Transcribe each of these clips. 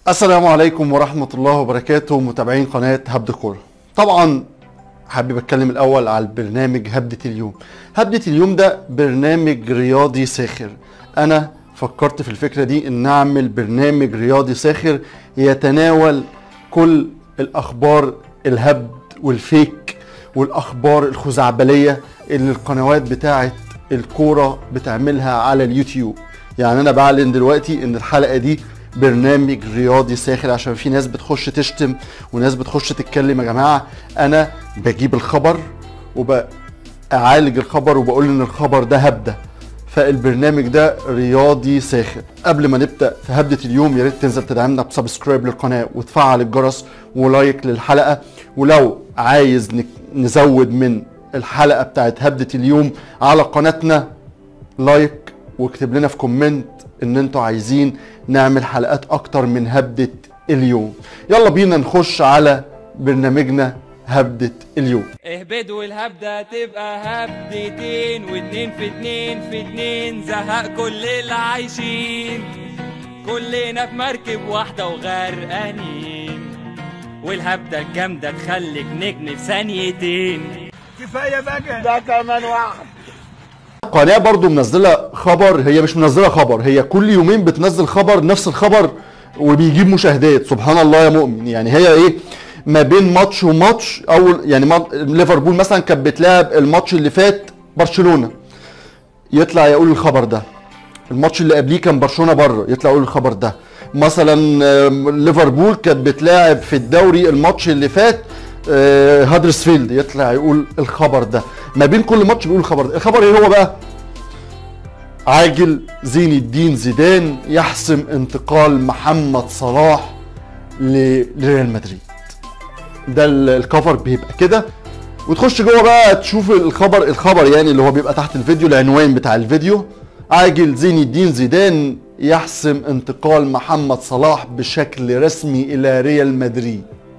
السلام عليكم ورحمة الله وبركاته متابعين قناة هبد كورة طبعا حابب اتكلم الاول على البرنامج هبدة اليوم هبدة اليوم ده برنامج رياضي ساخر انا فكرت في الفكرة دي ان اعمل برنامج رياضي ساخر يتناول كل الاخبار الهبد والفيك والاخبار الخزعبلية اللي القنوات بتاعت الكورة بتعملها على اليوتيوب يعني انا بعلن دلوقتي ان الحلقة دي برنامج رياضي ساخر عشان في ناس بتخش تشتم وناس بتخش تتكلم يا جماعه انا بجيب الخبر وبعالج الخبر وبقول ان الخبر ده هبده فالبرنامج ده رياضي ساخر قبل ما نبدا في هبده اليوم يا ريت تنزل تدعمنا بسبسكرايب للقناه وتفعل الجرس ولايك للحلقه ولو عايز نك- نزود من الحلقه بتاعت هبده اليوم على قناتنا لايك واكتب لنا في كومنت ان انتوا عايزين نعمل حلقات اكتر من هبدة اليوم يلا بينا نخش على برنامجنا هبدة اليوم اهبدوا الهبدة تبقى هبدتين واتنين في اتنين في اتنين زهق كل اللي عايشين كلنا في مركب واحدة وغرقانين والهبدة الجامدة تخليك نجم في ثانيتين كفايه بقى ده كمان واحد قناة برضو منزلة خبر هي مش منزلة خبر هي كل يومين بتنزل خبر نفس الخبر وبيجيب مشاهدات سبحان الله يا مؤمن يعني هي ايه ما بين ماتش وماتش اول يعني ما- ليفربول مثلا كانت بتلعب الماتش اللي فات برشلونة يطلع يقول الخبر ده الماتش اللي قبليه كان برشلونه بره يطلع يقول الخبر ده مثلا آم، ليفربول كانت بتلاعب في الدوري الماتش اللي فات آه، هادرسفيلد يطلع يقول الخبر ده ما بين كل ماتش بيقول الخبر ده الخبر ايه هو بقى عاجل زين الدين زيدان يحسم انتقال محمد صلاح ل- لريال مدريد ده ال- الكفر بيبقى كده وتخش جوه بقى تشوف الخبر الخبر يعني اللي هو بيبقى تحت الفيديو العنوان بتاع الفيديو عاجل زين الدين زيدان يحسم انتقال محمد صلاح بشكل رسمي الى ريال مدريد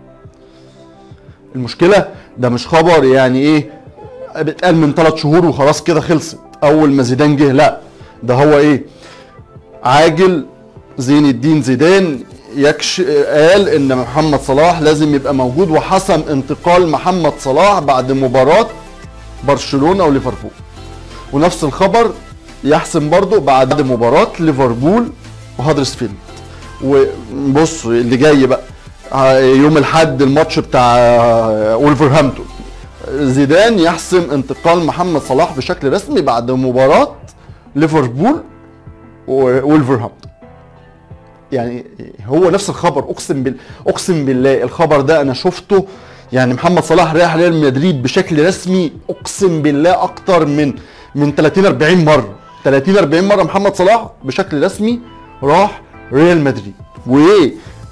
المشكله ده مش خبر يعني ايه بيتقال من ثلاث شهور وخلاص كده خلصت اول ما زيدان جه لا ده هو ايه عاجل زين الدين زيدان يكش قال ان محمد صلاح لازم يبقى موجود وحسم انتقال محمد صلاح بعد مباراة برشلونة وليفربول ونفس الخبر يحسم برضو بعد مباراة ليفربول وهادرسفيلد وبص اللي جاي بقى ع- يوم الحد الماتش بتاع ولفرهامبتون زيدان يحسم انتقال محمد صلاح بشكل رسمي بعد مباراة ليفربول وولفرهامبتون يعني هو نفس الخبر اقسم بال... اقسم بالله الخبر ده انا شفته يعني محمد صلاح رايح ريال مدريد بشكل رسمي اقسم بالله اكتر من من 30 40 مره 30 40 مره محمد صلاح بشكل رسمي راح ريال مدريد وايه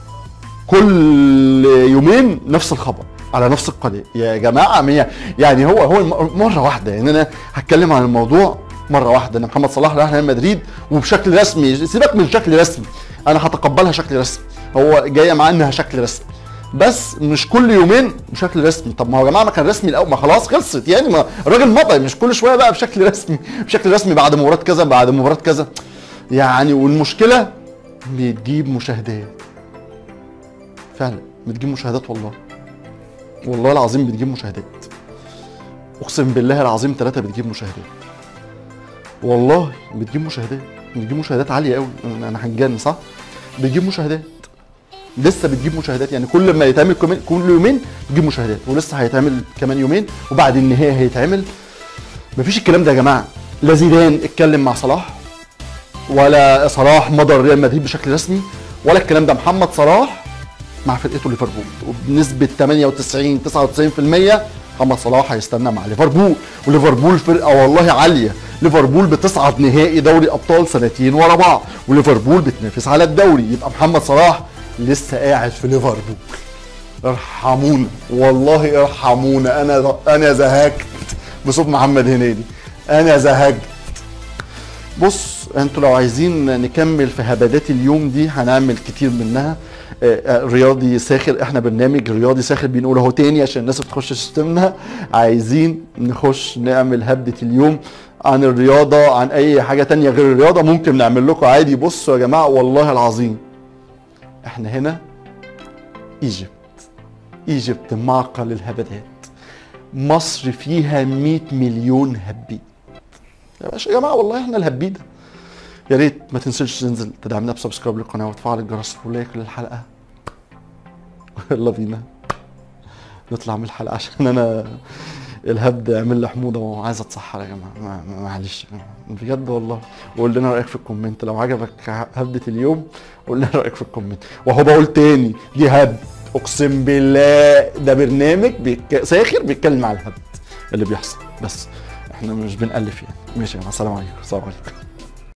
كل يومين نفس الخبر على نفس القناه يا جماعه مية يعني هو هو الم- مره واحده يعني انا هتكلم عن الموضوع مره واحده ان محمد صلاح راح ريال مدريد وبشكل رسمي سيبك من شكل رسمي انا هتقبلها شكل رسمي هو جايه معاه انها شكل رسمي بس مش كل يومين بشكل رسمي طب ما هو يا جماعه ما كان رسمي الاول ما خلاص خلصت يعني ما الراجل مضى مش كل شويه بقى بشكل رسمي بشكل رسمي بعد مباراه كذا بعد مباراه كذا يعني والمشكله بتجيب مشاهدات فعلا بتجيب مشاهدات والله والله العظيم بتجيب مشاهدات اقسم بالله العظيم ثلاثة بتجيب مشاهدات والله بتجيب مشاهدات بتجيب مشاهدات عالية قوي انا أنا هنجن صح بتجيب مشاهدات لسه بتجيب مشاهدات يعني كل ما يتعمل كمان كل يومين بتجيب مشاهدات ولسه هيتعمل كمان يومين وبعد النهاية هيتعمل مفيش الكلام ده يا جماعة لا زيدان اتكلم مع صلاح ولا صلاح مضى ريال مدريد بشكل رسمي ولا الكلام ده محمد صلاح مع فرقته ليفربول وبنسبه 98 99% محمد صلاح هيستنى مع ليفربول وليفربول فرقه والله عاليه ليفربول بتصعد نهائي دوري ابطال سنتين ورا بعض وليفربول بتنافس على الدوري يبقى محمد صلاح لسه قاعد في ليفربول ارحمونا والله ارحمونا انا انا زهقت بصوت محمد هنيدي انا زهقت بص انتوا لو عايزين نكمل في هبدات اليوم دي هنعمل كتير منها آه، آه، رياضي ساخر احنا برنامج رياضي ساخر بنقول اهو تاني عشان الناس بتخش تشتمنا عايزين نخش نعمل هبدة اليوم عن الرياضة عن اي حاجة تانية غير الرياضة ممكن نعمل لكم عادي بصوا يا جماعة والله العظيم احنا هنا ايجيبت ايجيبت معقل الهبدات مصر فيها 100 مليون هبيد يا باشا يا جماعه والله احنا الهبيده يا ريت ما تنسوش تنزل تدعمنا بسبسكرايب للقناه وتفعل الجرس ولايك للحلقه يلا بينا نطلع من الحلقه عشان انا الهبد عمل لي حموضه وعايز اتسحر يا جماعه ما- ما- معلش يا جماعة. بجد والله وقول لنا رايك في الكومنت لو عجبك هبده اليوم قول لنا رايك في الكومنت وهو بقول تاني دي هبد اقسم بالله ده برنامج بيك... ساخر بيتكلم على الهبد اللي بيحصل بس احنا مش بنألف يعني ماشي يا جماعه السلام عليكم السلام عليكم